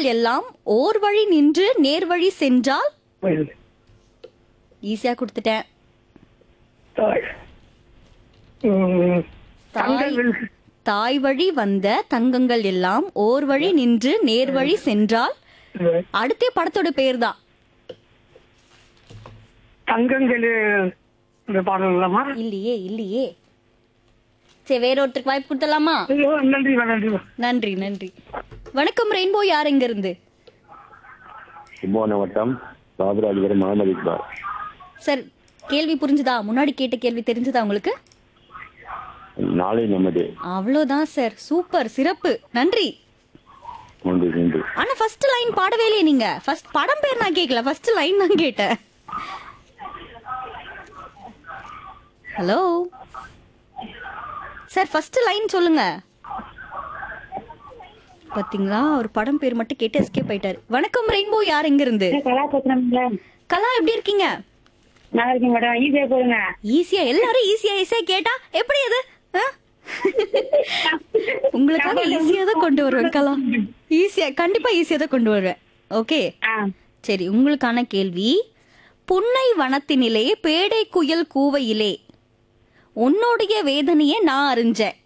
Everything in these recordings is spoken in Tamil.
எல்லாம் ஓர் வழி நின்று நேர் வழி சென்றால் ஈஸியா கொடுத்துட்டேன் தாய். ம், தாய் தங்கங்கள் தாய் வழி வந்த தங்கங்கள் எல்லாம் ஓர் வழி நின்று நேர் வழி சென்றால் அடுத்த படத்தோட பேர் தான் தங்கங்கள் இந்த பாடல் இல்லாமா இல்லையே இல்லையே சரி வேற ஒருத்தருக்கு வாய்ப்பு கொடுத்தலாமா ஐயோ, நன்றிமா நன்றிமா நன்றி நன்றி வணக்கம் ரெயின்போ யார் எங்க இருந்து கும்பகோணம் வட்டம் பாபுராஜபுரம் முகமது இக்பால் சார் கேள்வி புரிஞ்சுதா முன்னாடி கேட்ட கேள்வி தெரிஞ்சுதா உங்களுக்கு நாளை நமது அவ்வளவுதான் சார் சூப்பர் சிறப்பு நன்றி நன்றி நன்றி ஆனா ஃபர்ஸ்ட் லைன் பாடவே இல்லையே நீங்க ஃபர்ஸ்ட் படம் பேர் நான் கேட்கல ஃபர்ஸ்ட் லைன் தான் கேட்டேன் ஹலோ சார் ஃபர்ஸ்ட் லைன் சொல்லுங்க பாத்தீங்களா ஒரு படம் பேர் மட்டும் கேட்டு எஸ்கேப் ஆயிட்டாரு வணக்கம் ரெயின்போ யார் எங்க இருந்து கலா பேசுறேன் கலா எப்படி இருக்கீங்க நல்லா இருக்கேன் மேடம் ஈஸியா போடுங்க ஈஸியா எல்லாரும் ஈஸியா ஈஸியா கேட்டா எப்படி அது ஆ? உங்களுக்காக ஈஸியா தான் கொண்டு வருவேன் கலா ஈஸியா கண்டிப்பா ஈஸியா தான் கொண்டு வருவேன் ஓகே ஆ சரி உங்களுக்கான கேள்வி புன்னை வனத்தினிலே பேடை குயில் கூவையிலே உன்னுடைய வேதனையை நான் அறிஞ்சேன்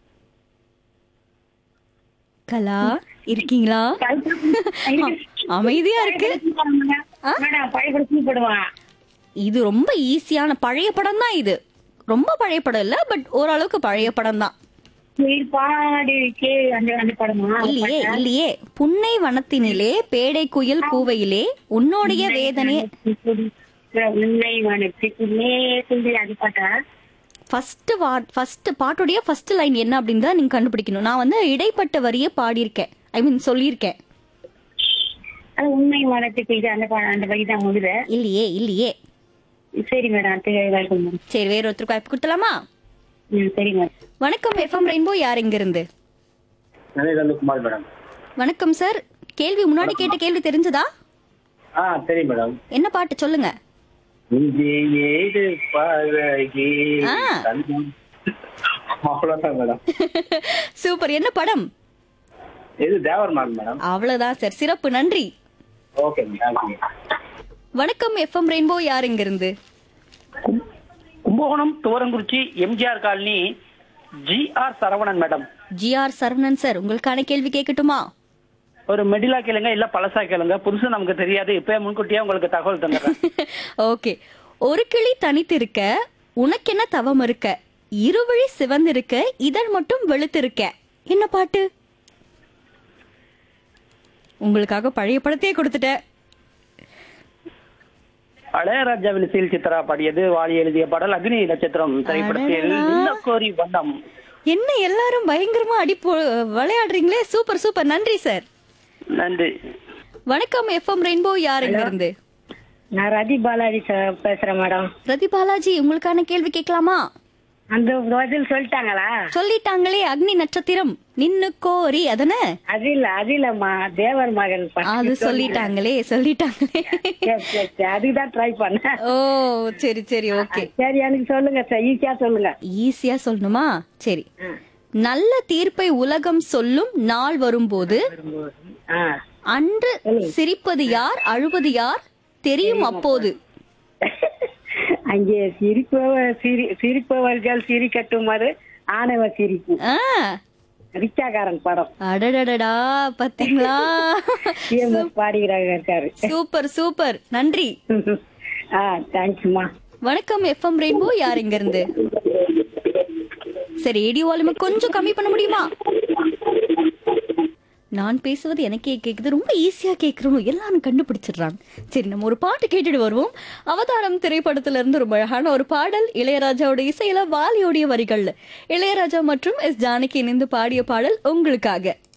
கலா இருக்கீங்களா அமைதியா இருக்கு மேடம் பயப்படுத்தி போடுவான் இது ரொம்ப ஈஸியான பழைய படம் தான் இது ரொம்ப பழைய படம் இல்ல பட் ஓரளவுக்கு பழைய படம் தான் பாடு கே அந்த அந்த படமா இல்லையே இல்லையே புன்னை வனத்தினிலே பேடை குயில் கூவையிலே உன்னுடைய வேதனை உன்னை வனத்துக்குள்ளே சொல்லி அது பாட்டா ஃபர்ஸ்ட் வாட் ஃபர்ஸ்ட் பாட்டுடைய ஃபர்ஸ்ட் லைன் என்ன அப்படின்னு தான் நீங்க கண்டுபிடிக்கணும் நான் வந்து இடைப்பட்ட வரியை பாடியிருக்கேன் ஐ மீன் சொல்லியிருக்கேன் அது உண்மை வனத்துக்கு இது அந்த பா- அந்த வழி தான் முதல்ல இல்லையே இல்லையே சரி மேடம் அடுத்த வெல்கம் மேடம் சரி வேற ஒருத்தருக்கு வாய்ப்பு கொடுத்துலாமா ம் சரி மேடம் வணக்கம் எஃப்எம் ரெயின்போ யார் இங்க இருந்து குமார் மேடம் வணக்கம் சார் கேள்வி முன்னாடி கேட்ட கேள்வி தெரிஞ்சதா ஆ சரி மேடம் என்ன பாட்டு சொல்லுங்க இங்கே ஏது பழகி ஆ. தந்தம். அவ்வளவுதான் மேடம் சூப்பர் என்ன படம் இது தேவர் மார்க் மேடம் அவ்வளவுதான் சார் சிறப்பு நன்றி ஓகே மேடம் வணக்கம் எஃப்எம் ரெயின்போ யார் இங்க இருந்து Kumbakonam Thuvarankurichi MGR colony G R Saravanan madam GR Saravanan sir உங்களுக்கான கேள்வி கேட்கட்டுமா ஒரு மெடிலா கேளுங்க இல்ல பழசா கேளுங்க புதுசு நமக்கு தெரியாது இப்ப முன்கூட்டியே உங்களுக்கு தகவல் தந்துடுறேன் ஓகே ஒரு கிளி தனித்திருக்க உனக்கென்ன தவம் இருக்க இருவழி சிவந்திருக்க இதழ் மட்டும் வெளுத்திருக்க என்ன பாட்டு உங்களுக்காக பழைய படத்தையே கொடுத்துட்டேன் பழையராஜாவின் சீல் சித்ரா பாடியது வாலி எழுதிய பாடல் அக்னி நட்சத்திரம் திரைப்படத்தில் அடடடா. நீலக்கோரி வண்ணம் என்ன எல்லாரும் பயங்கரமா அடி போ விளையாடுறீங்களே சூப்பர் சூப்பர் நன்றி சார் நன்றி வணக்கம் எஃப்எம் ரெயின்போ யார் எங்க இருந்து நான் ரதி பாலாஜி சார் பேசுறேன் மேடம் ரதி பாலாஜி உங்களுக்கான கேள்வி கேட்கலாமா அந்த பதில் சொல்லிட்டாங்களா சொல்லிட்டாங்களே அக்னி நட்சத்திரம் நின்னு கோரி அதன அது இல்ல அது இல்லம்மா தேவர் மகன் பா- அது சொல்லிட்டாங்களே சொல்லிட்டாங்களே சரி, சரி, சரி. அதுக்குதான் ட்ரை பண்ணேன் ஓ சரி சரி ஓகே சரி எனக்கு சொல்லுங்க சார் ஈஸியா சொல்லுங்க ஈஸியா சொல்லணுமா சரி நல்ல தீர்ப்பை உலகம் சொல்லும் நாள் வரும்போது ஆ அன்று சிரிப்பது யார் அழுவது யார் தெரியும் அப்போது அங்கே சிரிப்பவர் சிரி சிரிப்பவர்கள் சிரிக்கட்டும் அது ஆணவ சிரிப்பு ஆ, ரிச்சாகாரன் படம் அடடடடா பாத்தீங்களா சிஎம்எஸ் பாடிக்கிறாங்க இருக்காரு சூப்பர் சூப்பர் நன்றி ஆ தேங்க்ஸ்மா வணக்கம் எஃப்எம் ரெயின்போ யார் இங்க இருந்து சரி ரேடியோ வால்யூமை கொஞ்சம் கம்மி பண்ண முடியுமா நான் பேசுவது எனக்கே கேக்குது ரொம்ப ஈஸியா கேக்குறோம் எல்லாரும் கண்டுபிடிச்சிடுறாங்க சரி நம்ம ஒரு பாட்டு கேட்டுட்டு வருவோம் அவதாரம் திரைப்படத்துல இருந்து ரொம்ப அழகான ஒரு பாடல் இளையராஜாவோட இசையில வாலியோடைய வரிகள்ல இளையராஜா மற்றும் எஸ் ஜானகி இணைந்து பாடிய பாடல் உங்களுக்காக